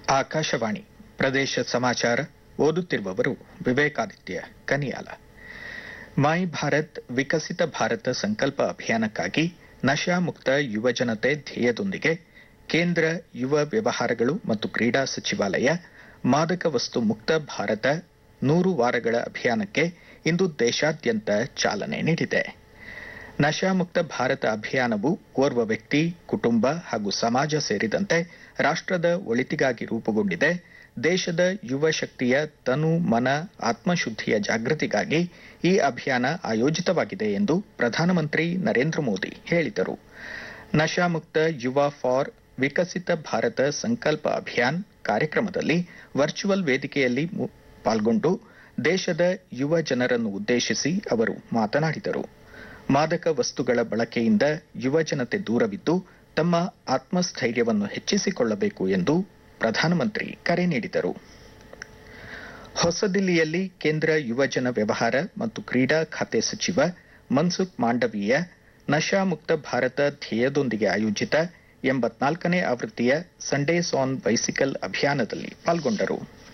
ಆಕಾಶವಾಣಿ ಪ್ರದೇಶ ಸಮಾಚಾರ ಓದುತ್ತಿರುವವರು ವಿವೇಕಾದಿತ್ಯ ಕನಿಯಾಲ ಮೈ ಭಾರತ್ ವಿಕಸಿತ ಭಾರತ ಸಂಕಲ್ಪ ಅಭಿಯಾನಕ್ಕಾಗಿ ನಶಾ ಮುಕ್ತ ಯುವಜನತೆ ಧ್ಯೇಯದೊಂದಿಗೆ ಕೇಂದ್ರ ಯುವ ವ್ಯವಹಾರಗಳು ಮತ್ತು ಕ್ರೀಡಾ ಸಚಿವಾಲಯ ಮಾದಕ ವಸ್ತು ಮುಕ್ತ ಭಾರತ ನೂರು ವಾರಗಳ ಅಭಿಯಾನಕ್ಕೆ ಇಂದು ದೇಶಾದ್ಯಂತ ಚಾಲನೆ ನೀಡಿದೆ ನಶಾಮುಕ್ತ ಭಾರತ ಅಭಿಯಾನವು ಓರ್ವ ವ್ಯಕ್ತಿ ಕುಟುಂಬ ಹಾಗೂ ಸಮಾಜ ಸೇರಿದಂತೆ ರಾಷ್ಟ್ರದ ಒಳಿತಿಗಾಗಿ ರೂಪುಗೊಂಡಿದೆ ದೇಶದ ಯುವ ಶಕ್ತಿಯ ತನು ಮನ ಆತ್ಮಶುದ್ಧಿಯ ಜಾಗೃತಿಗಾಗಿ ಈ ಅಭಿಯಾನ ಆಯೋಜಿತವಾಗಿದೆ ಎಂದು ಪ್ರಧಾನಮಂತ್ರಿ ನರೇಂದ್ರ ಮೋದಿ ಹೇಳಿದರು ನಶಾಮುಕ್ತ ಯುವ ಫಾರ್ ವಿಕಸಿತ ಭಾರತ ಸಂಕಲ್ಪ ಅಭಿಯಾನ್ ಕಾರ್ಯಕ್ರಮದಲ್ಲಿ ವರ್ಚುವಲ್ ವೇದಿಕೆಯಲ್ಲಿ ಮು- ಪಾಲ್ಗೊಂಡು ದೇಶದ ಯುವ ಜನರನ್ನು ಉದ್ದೇಶಿಸಿ ಅವರು ಮಾತನಾಡಿದರು ಮಾದಕ ವಸ್ತುಗಳ ಬಳಕೆಯಿಂದ ಯುವಜನತೆ ದೂರವಿದ್ದು ತಮ್ಮ ಆತ್ಮಸ್ಥೈರ್ಯವನ್ನು ಹೆಚ್ಚಿಸಿಕೊಳ್ಳಬೇಕು ಎಂದು ಪ್ರಧಾನಮಂತ್ರಿ ಕರೆ ನೀಡಿದರು ಹೊಸದಿಲ್ಲಿಯಲ್ಲಿ ಕೇಂದ್ರ ಯುವಜನ ವ್ಯವಹಾರ ಮತ್ತು ಕ್ರೀಡಾ ಖಾತೆ ಸಚಿವ ಮನ್ಸುಖ್ ಮಾಂಡವೀಯ ನಶಾಮುಕ್ತ ಭಾರತ ಧ್ಯೇಯದೊಂದಿಗೆ ಆಯೋಜಿತ ಎಂಬತ್ನಾಲ್ಕನೇ ಆವೃತ್ತಿಯ ಸಂಡೇಸ್ ಆನ್ ಬೈಸಿಕಲ್ ಅಭಿಯಾನದಲ್ಲಿ ಪಾಲ್ಗೊಂಡರು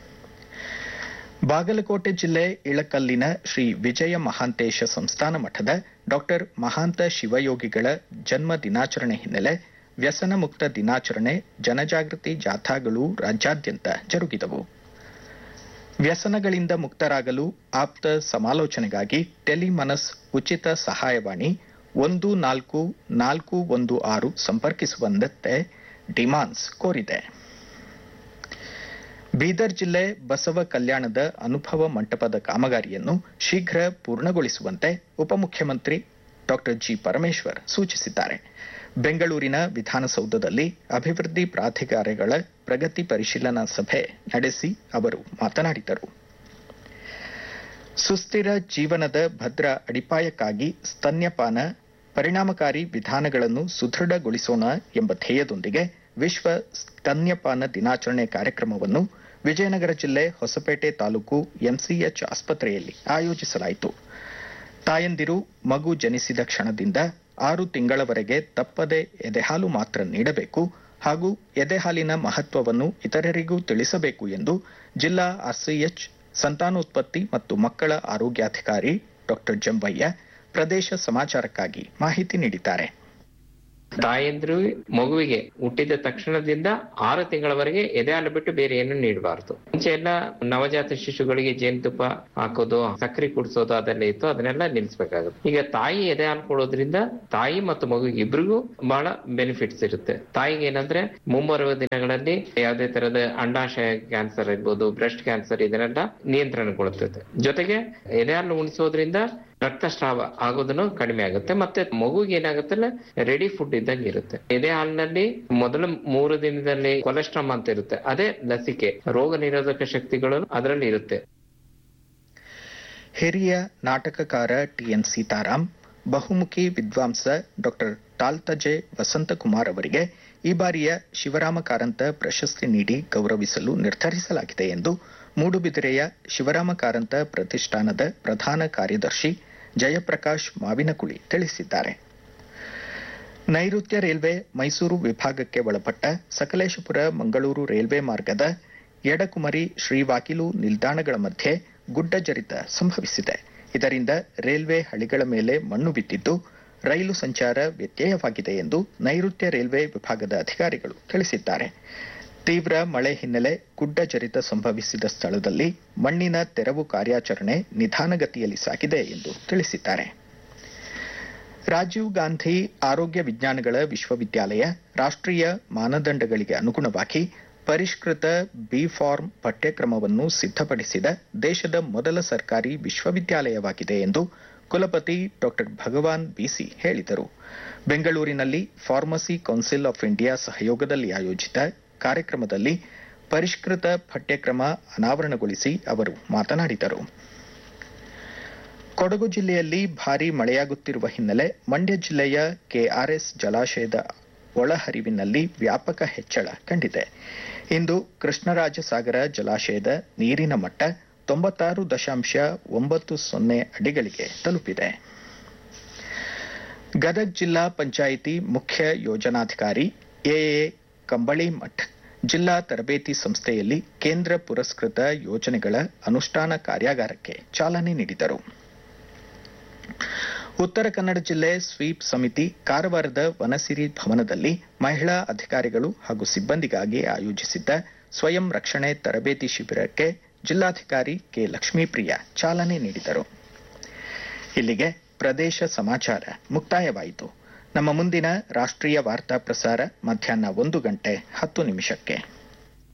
ಬಾಗಲಕೋಟೆ ಜಿಲ್ಲೆ ಇಳಕಲ್ಲಿನ ಶ್ರೀ ವಿಜಯ ಮಹಾಂತೇಶ ಸಂಸ್ಥಾನ ಮಠದ ಡಾಕ್ಟರ್ ಮಹಾಂತ ಶಿವಯೋಗಿಗಳ ಜನ್ಮ ದಿನಾಚರಣೆ ಹಿನ್ನೆಲೆ ವ್ಯಸನ ಮುಕ್ತ ದಿನಾಚರಣೆ ಜನಜಾಗೃತಿ ಜಾಥಾಗಳು ರಾಜ್ಯಾದ್ಯಂತ ಜರುಗಿದವು ವ್ಯಸನಗಳಿಂದ ಮುಕ್ತರಾಗಲು ಆಪ್ತ ಸಮಾಲೋಚನೆಗಾಗಿ ಟೆಲಿಮನಸ್ ಉಚಿತ ಸಹಾಯವಾಣಿ ಒಂದು ನಾಲ್ಕು ನಾಲ್ಕು ಒಂದು ಆರು ಸಂಪರ್ಕಿಸುವಂತೆ ಡಿಮಾನ್ಸ್ ಕೋರಿದೆ ಬೀದರ್ ಜಿಲ್ಲೆ ಬಸವ ಕಲ್ಯಾಣದ ಅನುಭವ ಮಂಟಪದ ಕಾಮಗಾರಿಯನ್ನು ಶೀಘ್ರ ಪೂರ್ಣಗೊಳಿಸುವಂತೆ ಉಪಮುಖ್ಯಮಂತ್ರಿ ಡಾಕ್ಟರ್ ಜಿ ಪರಮೇಶ್ವರ್ ಸೂಚಿಸಿದ್ದಾರೆ ಬೆಂಗಳೂರಿನ ವಿಧಾನಸೌಧದಲ್ಲಿ ಅಭಿವೃದ್ಧಿ ಪ್ರಾಧಿಕಾರಗಳ ಪ್ರಗತಿ ಪರಿಶೀಲನಾ ಸಭೆ ನಡೆಸಿ ಅವರು ಮಾತನಾಡಿದರು ಸುಸ್ಥಿರ ಜೀವನದ ಭದ್ರ ಅಡಿಪಾಯಕ್ಕಾಗಿ ಸ್ತನ್ಯಪಾನ ಪರಿಣಾಮಕಾರಿ ವಿಧಾನಗಳನ್ನು ಸುದೃಢಗೊಳಿಸೋಣ ಎಂಬ ಧ್ಯೇಯದೊಂದಿಗೆ ವಿಶ್ವ ಸ್ತನ್ಯಪಾನ ದಿನಾಚರಣೆ ಕಾರ್ಯಕ್ರಮವನ್ನು ವಿಜಯನಗರ ಜಿಲ್ಲೆ ಹೊಸಪೇಟೆ ತಾಲೂಕು ಎಂಸಿಎಚ್ ಆಸ್ಪತ್ರೆಯಲ್ಲಿ ಆಯೋಜಿಸಲಾಯಿತು ತಾಯಂದಿರು ಮಗು ಜನಿಸಿದ ಕ್ಷಣದಿಂದ ಆರು ತಿಂಗಳವರೆಗೆ ತಪ್ಪದೆ ಎದೆಹಾಲು ಮಾತ್ರ ನೀಡಬೇಕು ಹಾಗೂ ಎದೆಹಾಲಿನ ಮಹತ್ವವನ್ನು ಇತರರಿಗೂ ತಿಳಿಸಬೇಕು ಎಂದು ಜಿಲ್ಲಾ ಆರ್ಸಿಎಚ್ ಸಂತಾನೋತ್ಪತ್ತಿ ಮತ್ತು ಮಕ್ಕಳ ಆರೋಗ್ಯಾಧಿಕಾರಿ ಡಾಕ್ಟರ್ ಜಂಬಯ್ಯ ಪ್ರದೇಶ ಸಮಾಚಾರಕ್ಕಾಗಿ ಮಾಹಿತಿ ನೀಡಿದ್ದಾರೆ ತಾಯಂದ್ರು ಮಗುವಿಗೆ ಹುಟ್ಟಿದ ತಕ್ಷಣದಿಂದ ಆರು ತಿಂಗಳವರೆಗೆ ಎದೆ ಹಾಲು ಬಿಟ್ಟು ಬೇರೆ ಏನು ನೀಡಬಾರದು ಮುಂಚೆ ಎಲ್ಲ ನವಜಾತ ಶಿಶುಗಳಿಗೆ ಜೇನುತುಪ್ಪ ಹಾಕೋದು ಸಕ್ಕರೆ ಕುಡಿಸೋದು ಅದೆಲ್ಲ ಇತ್ತು ಅದನ್ನೆಲ್ಲ ನಿಲ್ಲಿಸಬೇಕಾಗುತ್ತೆ ಈಗ ತಾಯಿ ಎದೆ ಹಾಲು ಕೊಡೋದ್ರಿಂದ ತಾಯಿ ಮತ್ತು ಮಗುವಿಗೆ ಇಬ್ರಿಗೂ ಬಹಳ ಬೆನಿಫಿಟ್ಸ್ ಇರುತ್ತೆ ತಾಯಿಗೆ ಏನಂದ್ರೆ ಮುಂಬರುವ ದಿನಗಳಲ್ಲಿ ಯಾವುದೇ ತರದ ಅಂಡಾಶಯ ಕ್ಯಾನ್ಸರ್ ಇರ್ಬೋದು ಬ್ರೆಸ್ಟ್ ಕ್ಯಾನ್ಸರ್ ಇದನ್ನೆಲ್ಲ ನಿಯಂತ್ರಣಗೊಳ್ಳುತ್ತದೆ ಜೊತೆಗೆ ಎದೆ ಹಾಲು ಉಣಿಸೋದ್ರಿಂದ ರಕ್ತಸ್ರಾವ ಆಗೋದನ್ನು ಕಡಿಮೆ ಆಗುತ್ತೆ ಮತ್ತೆ ಮಗುಗೆ ಏನಾಗುತ್ತೆ ರೆಡಿ ಫುಡ್ ಇದ್ದಂಗೆ ಇರುತ್ತೆ ಎದೆ ಹಾಲಿನಲ್ಲಿ ಮೊದಲ ಮೂರು ದಿನದಲ್ಲಿ ಕೊಲೆಸ್ಟ್ರಾಮ್ ಅಂತ ಇರುತ್ತೆ ಅದೇ ಲಸಿಕೆ ರೋಗ ನಿರೋಧಕ ಶಕ್ತಿಗಳು ಅದರಲ್ಲಿ ಇರುತ್ತೆ ಹಿರಿಯ ನಾಟಕಕಾರ ಟಿಎನ್ ಸೀತಾರಾಮ್ ಬಹುಮುಖಿ ವಿದ್ವಾಂಸ ಡಾಕ್ಟರ್ ಟಾಲ್ತಜೆ ವಸಂತಕುಮಾರ್ ಅವರಿಗೆ ಈ ಬಾರಿಯ ಶಿವರಾಮ ಕಾರಂತ ಪ್ರಶಸ್ತಿ ನೀಡಿ ಗೌರವಿಸಲು ನಿರ್ಧರಿಸಲಾಗಿದೆ ಎಂದು ಮೂಡುಬಿದಿರೆಯ ಶಿವರಾಮ ಕಾರಂತ ಪ್ರತಿಷ್ಠಾನದ ಪ್ರಧಾನ ಕಾರ್ಯದರ್ಶಿ ಜಯಪ್ರಕಾಶ್ ಮಾವಿನಕುಳಿ ತಿಳಿಸಿದ್ದಾರೆ ನೈಋತ್ಯ ರೈಲ್ವೆ ಮೈಸೂರು ವಿಭಾಗಕ್ಕೆ ಒಳಪಟ್ಟ ಸಕಲೇಶಪುರ ಮಂಗಳೂರು ರೈಲ್ವೆ ಮಾರ್ಗದ ಎಡಕುಮರಿ ಶ್ರೀವಾಕಿಲು ನಿಲ್ದಾಣಗಳ ಮಧ್ಯೆ ಗುಡ್ಡ ಜರಿತ ಸಂಭವಿಸಿದೆ ಇದರಿಂದ ರೈಲ್ವೆ ಹಳಿಗಳ ಮೇಲೆ ಮಣ್ಣು ಬಿದ್ದಿದ್ದು ರೈಲು ಸಂಚಾರ ವ್ಯತ್ಯಯವಾಗಿದೆ ಎಂದು ನೈಋತ್ಯ ರೈಲ್ವೆ ವಿಭಾಗದ ಅಧಿಕಾರಿಗಳು ತಿಳಿಸಿದ್ದಾರೆ ತೀವ್ರ ಮಳೆ ಹಿನ್ನೆಲೆ ಗುಡ್ಡ ಜರಿತ ಸಂಭವಿಸಿದ ಸ್ಥಳದಲ್ಲಿ ಮಣ್ಣಿನ ತೆರವು ಕಾರ್ಯಾಚರಣೆ ನಿಧಾನಗತಿಯಲ್ಲಿ ಸಾಗಿದೆ ಎಂದು ತಿಳಿಸಿದ್ದಾರೆ ರಾಜೀವ್ ಗಾಂಧಿ ಆರೋಗ್ಯ ವಿಜ್ಞಾನಗಳ ವಿಶ್ವವಿದ್ಯಾಲಯ ರಾಷ್ಟ್ರೀಯ ಮಾನದಂಡಗಳಿಗೆ ಅನುಗುಣವಾಗಿ ಪರಿಷ್ಕೃತ ಬಿ ಫಾರ್ಮ್ ಪಠ್ಯಕ್ರಮವನ್ನು ಸಿದ್ಧಪಡಿಸಿದ ದೇಶದ ಮೊದಲ ಸರ್ಕಾರಿ ವಿಶ್ವವಿದ್ಯಾಲಯವಾಗಿದೆ ಎಂದು ಕುಲಪತಿ ಡಾಕ್ಟರ್ ಭಗವಾನ್ ಬಿಸಿ ಹೇಳಿದರು ಬೆಂಗಳೂರಿನಲ್ಲಿ ಫಾರ್ಮಸಿ ಕೌನ್ಸಿಲ್ ಆಫ್ ಇಂಡಿಯಾ ಸಹಯೋಗದಲ್ಲಿ ಆಯೋಜಿತ ಕಾರ್ಯಕ್ರಮದಲ್ಲಿ ಪರಿಷ್ಕೃತ ಪಠ್ಯಕ್ರಮ ಅನಾವರಣಗೊಳಿಸಿ ಅವರು ಮಾತನಾಡಿದರು ಕೊಡಗು ಜಿಲ್ಲೆಯಲ್ಲಿ ಭಾರೀ ಮಳೆಯಾಗುತ್ತಿರುವ ಹಿನ್ನೆಲೆ ಮಂಡ್ಯ ಜಿಲ್ಲೆಯ ಕೆಆರ್ಎಸ್ ಜಲಾಶಯದ ಒಳಹರಿವಿನಲ್ಲಿ ವ್ಯಾಪಕ ಹೆಚ್ಚಳ ಕಂಡಿದೆ ಇಂದು ಕೃಷ್ಣರಾಜಸಾಗರ ಜಲಾಶಯದ ನೀರಿನ ಮಟ್ಟ ತೊಂಬತ್ತಾರು ದಶಾಂಶ ಒಂಬತ್ತು ಸೊನ್ನೆ ಅಡಿಗಳಿಗೆ ತಲುಪಿದೆ ಗದಗ್ ಜಿಲ್ಲಾ ಪಂಚಾಯಿತಿ ಮುಖ್ಯ ಯೋಜನಾಧಿಕಾರಿ ಎಎ ಕಂಬಳಿ ಮಠ್ ಜಿಲ್ಲಾ ತರಬೇತಿ ಸಂಸ್ಥೆಯಲ್ಲಿ ಕೇಂದ್ರ ಪುರಸ್ಕೃತ ಯೋಜನೆಗಳ ಅನುಷ್ಠಾನ ಕಾರ್ಯಾಗಾರಕ್ಕೆ ಚಾಲನೆ ನೀಡಿದರು ಉತ್ತರ ಕನ್ನಡ ಜಿಲ್ಲೆ ಸ್ವೀಪ್ ಸಮಿತಿ ಕಾರವಾರದ ವನಸಿರಿ ಭವನದಲ್ಲಿ ಮಹಿಳಾ ಅಧಿಕಾರಿಗಳು ಹಾಗೂ ಸಿಬ್ಬಂದಿಗಾಗಿ ಆಯೋಜಿಸಿದ್ದ ಸ್ವಯಂ ರಕ್ಷಣೆ ತರಬೇತಿ ಶಿಬಿರಕ್ಕೆ ಜಿಲ್ಲಾಧಿಕಾರಿ ಕೆ ಲಕ್ಷ್ಮೀಪ್ರಿಯ ಚಾಲನೆ ನೀಡಿದರು ಇಲ್ಲಿಗೆ ಪ್ರದೇಶ ಸಮಾಚಾರ ಮುಕ್ತಾಯವಾಯಿತು ನಮ್ಮ ಮುಂದಿನ ರಾಷ್ಟ್ರೀಯ ವಾರ್ತಾ ಪ್ರಸಾರ ಮಧ್ಯಾಹ್ನ ಒಂದು ಗಂಟೆ ಹತ್ತು ನಿಮಿಷಕ್ಕೆ